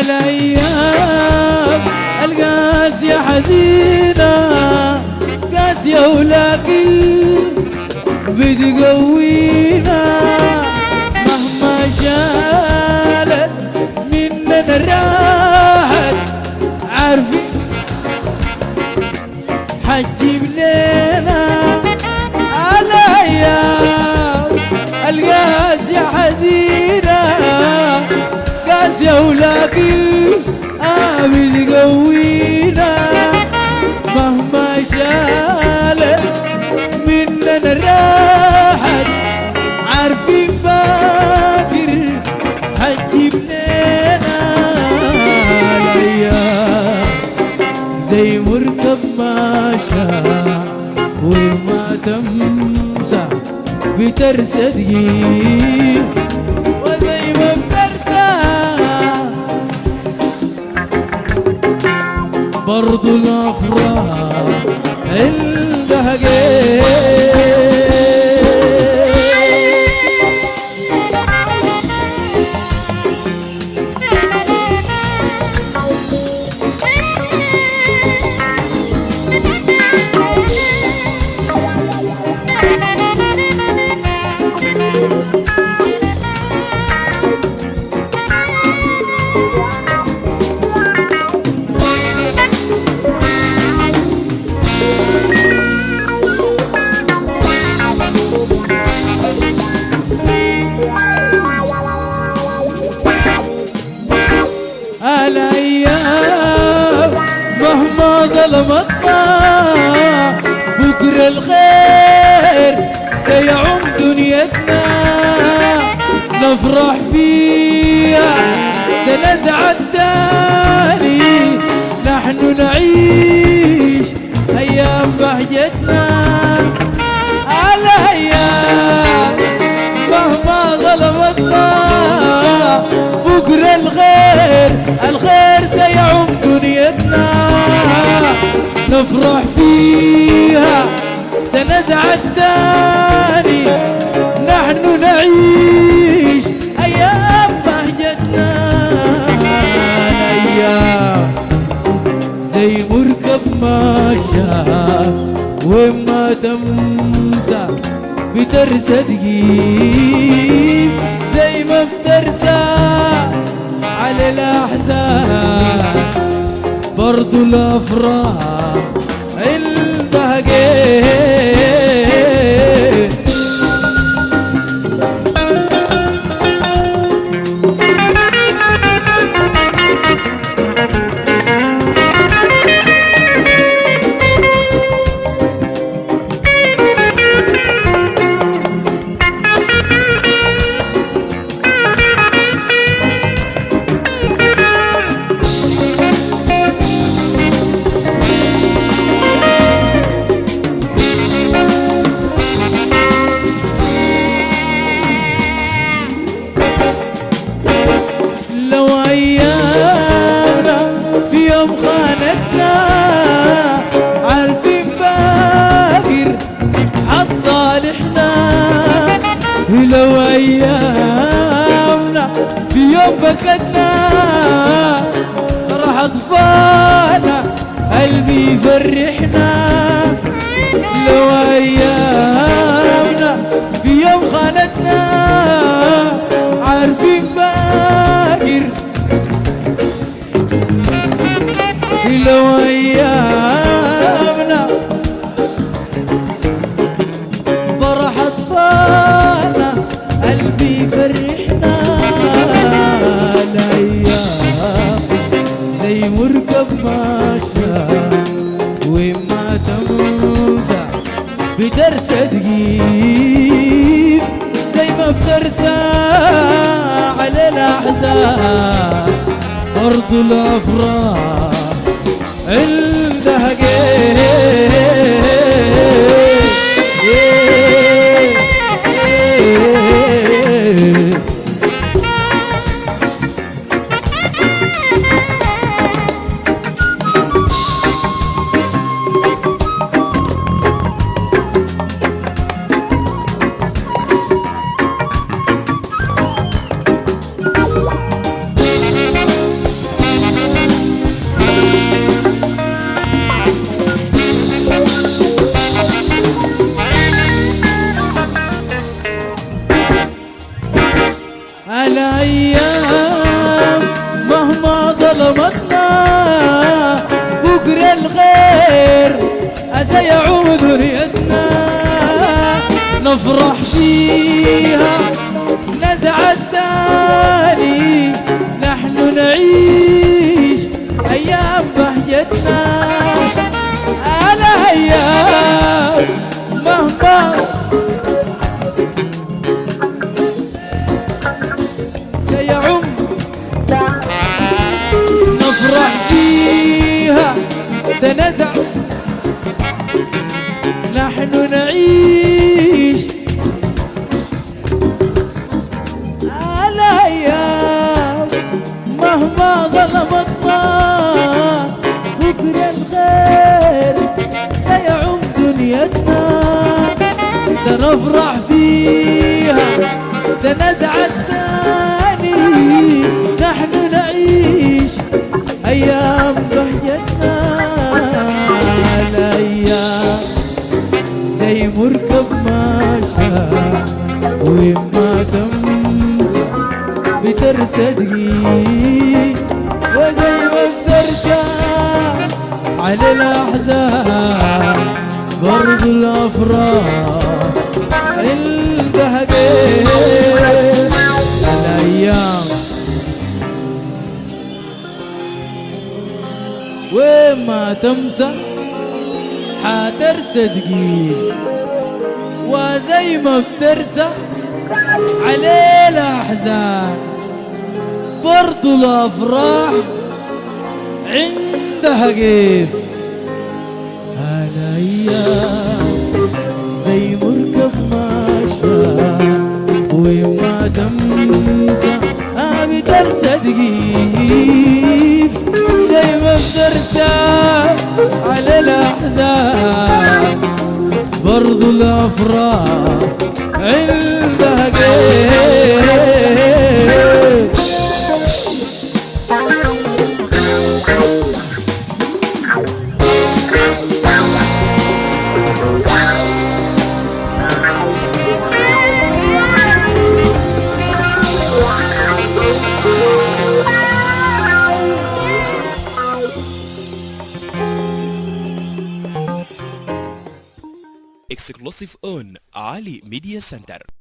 الايام القاسية حزينة قاسية ولكن بتقوينا مهما شالت مننا راحت عارفين حجيب لنا الايام القاسية حزينة قاسية ولكن آمن قوينا مهما شالت مننا راحت عارفين فاكر حجيب لنا الايام زي مركب ماشى وما تمسح بترسى دقيق وزي ما بترسى برضو الافراح عندها قيل الايام مهما ظلمتنا بكره الخير سيعم دنيتنا نفرح فيها سنسعد تاني نحن نعيش ايام بهجتنا الايام مهما ظلمتنا بكرة الخير الخير سيعم دنيتنا نفرح فيها سنسعد تاني نحن نعيش أيام بهجتنا الأيام زي مركب ماشى وما تمسى بترسى دقيق زي ما بترسى على الأحزان برضو الأفراح عندها قيل لو ايامنا في يوم خانتنا عارفين باكر حصالحنا لو ايامنا في يوم بكتنا راح اطفالنا قلبي يفرحنا لو ايامنا في يوم خانتنا عارفين باكر لو ايامنا فرح اطفالنا قلبي يفرحنا الايام زي مركب ماشى وما تمسح بترسى تجيب زي ما بترسى على الاحزان برضو الافراح عندها قيل الأيام مهما ظلمتنا بكرة الخير أسيعود دنيتنا نفرح فيها نزعة تاني نحن نعيش أيام بهجتنا الأيام مهما سيعم نفرح فيها سنزع نحن نعيش الأيام مهما ظلمتنا بكرة الخير سيعم دنيتنا سنفرح فيها سنزعل ثاني نحن نعيش أيام بهجتنا الأيام زي مركب ماشى وما تمشى بترسدقي وزي ما بترسى على الأحزان برضو الأفراح الذهبين الأيام وما تمسى حترسى دقيق وزي ما بترسى عليه الأحزان برضو الأفراح عندها كيف الأيام زي مركب ماشى وما تمسى آه بترسى دقيق زي ما بترسى على الأحزان برضو الأفراح عندها كيف exclusive on Ali Media Center.